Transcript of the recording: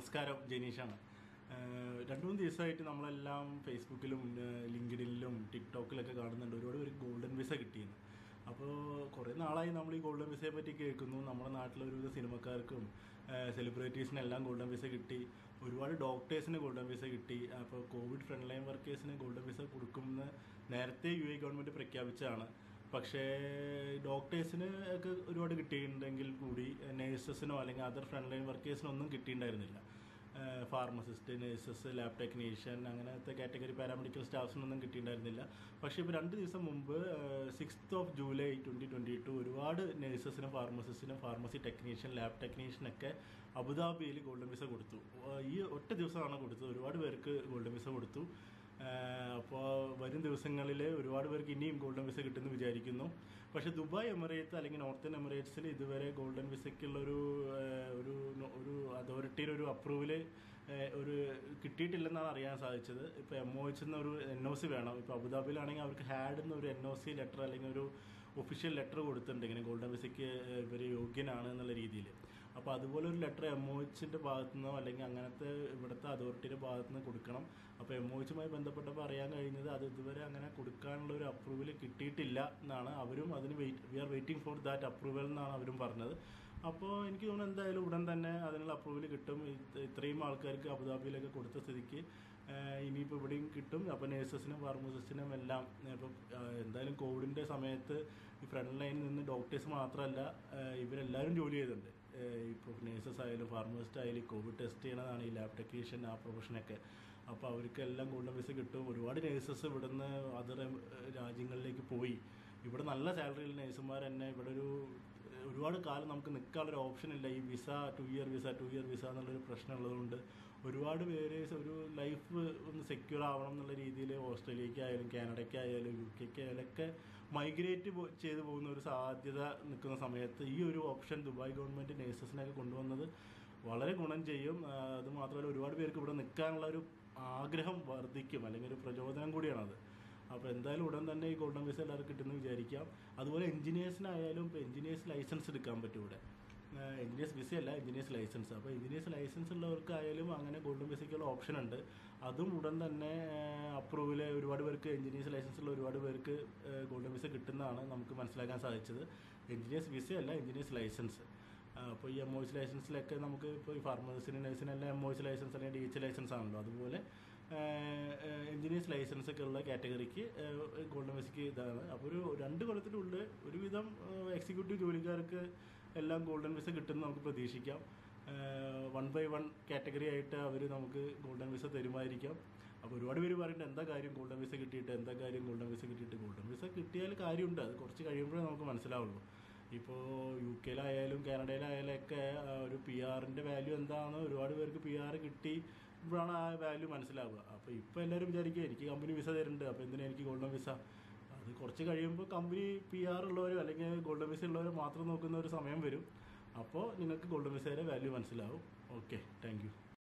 നമസ്കാരം ജനീഷാണ് ഏഹ് രണ്ട് മൂന്ന് ദിവസമായിട്ട് നമ്മളെല്ലാം ഫേസ്ബുക്കിലും ഏഹ് ലിങ്ക്ഡിനിലും ടിക്ടോക്കിലൊക്കെ കാണുന്നുണ്ട് ഒരുപാട് പേർക്ക് ഗോൾഡൻ വിസ കിട്ടിയെന്ന് അപ്പോൾ കുറേ നാളായി നമ്മൾ ഈ ഗോൾഡൻ വിസയെ പറ്റി കേൾക്കുന്നു നമ്മുടെ നാട്ടിലെ ഒരുവിധ സിനിമക്കാർക്കും സെലിബ്രിറ്റീസിനും എല്ലാം ഗോൾഡൻ വിസ കിട്ടി ഒരുപാട് ഡോക്ടേഴ്സിന് ഗോൾഡൻ വിസ കിട്ടി അപ്പോൾ കോവിഡ് ഫ്രണ്ട് ലൈൻ വർക്കേഴ്സിന് ഗോൾഡൻ വിസ കൊടുക്കുമെന്ന് നേരത്തെ യു എ ഗവൺമെൻറ് പ്രഖ്യാപിച്ചതാണ് പക്ഷേ ഡോക്ടേഴ്സിന് ഒക്കെ ഒരുപാട് കിട്ടിയിട്ടുണ്ടെങ്കിൽ കൂടി നേഴ്സസിനോ അല്ലെങ്കിൽ അതർ ഫ്രണ്ട് ലൈൻ വർക്കേഴ്സിനോ ഒന്നും കിട്ടിയിട്ടുണ്ടായിരുന്നില്ല ഫാർമസിസ്റ്റ് നേഴ്സസ് ലാബ് ടെക്നീഷ്യൻ അങ്ങനത്തെ കാറ്റഗറി പാരാമെഡിക്കൽ സ്റ്റാഫ്സിനൊന്നും കിട്ടിയിട്ടുണ്ടായിരുന്നില്ല പക്ഷേ ഇപ്പോൾ രണ്ട് ദിവസം മുമ്പ് sixth of July twenty twenty two ഒരുപാട് നേഴ്സസിനും ഫാർമസിസ്റ്റിനും ഫാർമസി ടെക്നീഷ്യൻ ലാബ് ടെക്നീഷ്യനൊക്കെ അബുദാബിയിൽ ഗോൾഡൻ വിസ കൊടുത്തു ഏഹ് ഈ ഒറ്റ ദിവസമാണ് കൊടുത്തത് ഒരുപാട് പേർക്ക് ഗോൾഡൻ വിസ കൊടുത്തു അപ്പോൾ വരും ദിവസങ്ങളിൽ ഒരുപാട് പേർക്ക് ഇനിയും ഗോൾഡൻ വിസ കിട്ടുമെന്ന് വിചാരിക്കുന്നു പക്ഷേ ദുബായ് എമിറേറ്റ്സ് അല്ലെങ്കിൽ നോർത്തേൺ എമിറേറ്റ്സിൽ ഇതുവരെ ഗോൾഡൻ വിസയ്ക്കുള്ള ഒരു ഏഹ്, ഒരു നോ- ഒരു അതോറിറ്റിയുടെ ഒരു അപ്രൂവല് ഒരു കിട്ടിയിട്ടില്ലെന്നാണ് അറിയാൻ സാധിച്ചത് ഇപ്പോൾ എം ഒ എച്ച് എന്നൊരു എൻ ഒ സി വേണം ഇപ്പോൾ അബുദാബിയിലാണെങ്കിൽ അവർക്ക് ഹാഡ് എന്നൊരു എൻ ഒ സി ലെറ്റർ അല്ലെങ്കിൽ ഒരു ഒഫീഷ്യൽ ലെറ്റർ കൊടുത്തിട്ടുണ്ട് ഇങ്ങനെ ഗോൾഡൻ വിസയ്ക്ക് ഇവർ യോഗ്യനാണ് എന്നുള്ള രീതിയിൽ അപ്പോൾ അതുപോലെ ഒരു ലെറ്റർ എം ഒ എച്ചിൻ്റെ ഭാഗത്തു നിന്നോ അല്ലെങ്കിൽ അങ്ങനത്തെ ഇവിടുത്തെ അതോറിറ്റിയുടെ ഭാഗത്തു നിന്ന് കൊടുക്കണം അപ്പോൾ എം ഒ എച്ചുമായി ബന്ധപ്പെട്ടപ്പോൾ അറിയാൻ കഴിഞ്ഞത് അത് ഇതുവരെ അങ്ങനെ കൊടുക്കാനുള്ള ഒരു അപ്രൂവൽ കിട്ടിയിട്ടില്ല എന്നാണ് അവരും അതിന് wait we are waiting for that approval എന്നാണ് അവരും പറഞ്ഞത് അപ്പോൾ എനിക്ക് തോന്നുന്നു എന്തായാലും ഉടൻ തന്നെ അതിനുള്ള അപ്രൂവൽ കിട്ടും ഇത് ഇത്രയും ആൾക്കാർക്ക് അബുദാബിയിലൊക്കെ കൊടുത്ത സ്ഥിതിക്ക് ഏഹ്, ഇനിയിപ്പോൾ ഇവിടെയും കിട്ടും അപ്പോൾ നേഴ്സസിനും ഫാർമസിസ്റ്റിനും എല്ലാം ഇപ്പോൾ എന്തായാലും കോവിഡിൻ്റെ സമയത്ത് ഈ ഫ്രണ്ട് ലൈനിൽ നിന്ന് ഡോക്ടേഴ്സ് മാത്രമല്ല ഏഹ്, ഇവരെല്ലാവരും ജോലി ചെയ്തിട്ടുണ്ട് ഇപ്പോൾ നേഴ്സസ് ആയാലും ഫാർമസിസ്റ്റ് ആയാലും കോവിഡ് ടെസ്റ്റ് ചെയ്യണതാണ് ഈ ലാബ് ടെക്നീഷ്യൻ ആ പ്രൊഫഷനൊക്കെ അപ്പോൾ അവർക്കെല്ലാം ഗോൾഡൻ വിസ കിട്ടും ഒരുപാട് നേഴ്സസ് ഇവിടുന്ന് അതർ രാജ്യങ്ങളിലേക്ക് പോയി ഇവിടെ നല്ല സാലറിയിൽ നേഴ്സുമാർ തന്നെ ഇവിടെ ഒരു ഒരുപാട് കാലം നമുക്ക് നിൽക്കാനുള്ളൊരു ഓപ്ഷൻ ഇല്ല ഈ visa two year visa two year visa എന്നുള്ളൊരു പ്രശ്നം ഉള്ളതുകൊണ്ട് ഒരുപാട് പേര് ഒരു ലൈഫ് ഒന്ന് സെക്യൂർ ആവണം എന്നുള്ള രീതിയിൽ ഓസ്ട്രേലിയക്കായാലും കാനഡയ്ക്കായാലും യു കെക്കായാലും ഒക്കെ മൈഗ്രേറ്റ് ചെയ്തു പോകുന്ന ഒരു സാധ്യത നിൽക്കുന്ന സമയത്ത് ഈ ഒരു ഓപ്ഷൻ ദുബായ് ഗവൺമെൻറ് നേഴ്സസിനൊക്കെ കൊണ്ടുവന്നത് വളരെ ഗുണം ചെയ്യും ആ, അത് മാത്രമല്ല ഒരുപാട് പേർക്ക് ഇവിടെ നിൽക്കാനുള്ള ഒരു ആഗ്രഹം വർദ്ധിക്കും അല്ലെങ്കിൽ ഒരു പ്രചോദനം കൂടിയാണത് അപ്പോൾ എന്തായാലും ഉടൻ തന്നെ ഈ ഗോൾഡൻ വിസ എല്ലാവർക്കും കിട്ടുമെന്ന് വിചാരിക്കാം അതുപോലെ എഞ്ചിനീയേഴ്സിനായാലും ഇപ്പോൾ എഞ്ചിനീയേഴ്സ് ലൈസൻസ് എടുക്കാൻ പറ്റും ഇവിടെ എഞ്ചിനീയേഴ്സ് വിസ അല്ല എഞ്ചിനീയേഴ്സ് ലൈസൻസ് അപ്പോൾ എഞ്ചിനീയേഴ്സ് ലൈസൻസ് ഉള്ളവർക്കായാലും അങ്ങനെ ഗോൾഡൻ വിസയ്ക്കുള്ള ഓപ്ഷൻ ഉണ്ട് അതും ഉടൻ തന്നെ അപ്രൂവൽ ഒരുപാട് പേർക്ക് എഞ്ചിനീയേഴ്സ് ലൈസൻസ് ഉള്ള ഒരുപാട് പേർക്ക് ഗോൾഡൻ വിസ കിട്ടുന്നതാണ് നമുക്ക് മനസ്സിലാക്കാൻ സാധിച്ചത് എഞ്ചിനീയേഴ്സ് വിസ അല്ല എഞ്ചിനീയേഴ്സ് ലൈസൻസ് അപ്പോൾ ഈ എം ഒ എസ് ലൈസൻസിലൊക്കെ നമുക്ക് ഇപ്പോൾ ഈ ഫാർമസിന് നഴ്സിനെല്ലാം എം ഒ എസ് ലൈസൻസ് അല്ലെങ്കിൽ ഡി എച്ച് ലൈസൻസ് ആണല്ലോ അതുപോലെ എഞ്ചിനീയേഴ്സ് ലൈസൻസ് ഒക്കെ ഉള്ള കാറ്റഗറിക്ക് ഗോൾഡൻ വിസയ്ക്ക് ഇതാണ് അപ്പോൾ ഒരു രണ്ട് കൊല്ലത്തിനുള്ളിൽ ഒരുവിധം എക്സിക്യൂട്ടീവ് ജോലിക്കാർക്ക് എല്ലാം ഗോൾഡൻ വിസ കിട്ടുമെന്ന് നമുക്ക് പ്രതീക്ഷിക്കാം വൺ ബൈ വൺ കാറ്റഗറി ആയിട്ട് അവർ നമുക്ക് ഗോൾഡൻ വിസ തരുമായിരിക്കാം അപ്പോൾ ഒരുപാട് പേര് പറയുന്നുണ്ട് എന്താ കാര്യം ഗോൾഡൻ വിസ കിട്ടിയിട്ട് എന്താ കാര്യം ഗോൾഡൻ വിസ കിട്ടിയിട്ട് ഗോൾഡൻ വിസ കിട്ടിയാൽ കാര്യമുണ്ട് അത് കുറച്ച് കഴിയുമ്പോഴേ നമുക്ക് മനസ്സിലാവുള്ളൂ ഇപ്പോൾ യു കെയിലായാലും കാനഡയിലായാലും ഒക്കെ ആ, ഒരു പി ആറിൻ്റെ വാല്യൂ എന്താണെന്ന് ഒരുപാട് പേർക്ക് പി ആർ കിട്ടി ഇപ്പോഴാണ് ആ വാല്യൂ മനസ്സിലാവുക അപ്പോൾ ഇപ്പോൾ എല്ലാവരും വിചാരിക്കുക എനിക്ക് കമ്പനി വിസ തരുന്നുണ്ട് അപ്പോൾ എന്തിനാ എനിക്ക് ഗോൾഡൻ വിസ അത് കുറച്ച് കഴിയുമ്പോൾ കമ്പനി പി ആർ ഉള്ളവരോ അല്ലെങ്കിൽ ഗോൾഡൻ വിസ ഉള്ളവരോ മാത്രം നോക്കുന്ന ഒരു സമയം വരും അപ്പോൾ നിങ്ങൾക്ക് ഗോൾഡൻ വിസയുടെ വാല്യൂ മനസ്സിലാവും ഓക്കെ താങ്ക് യു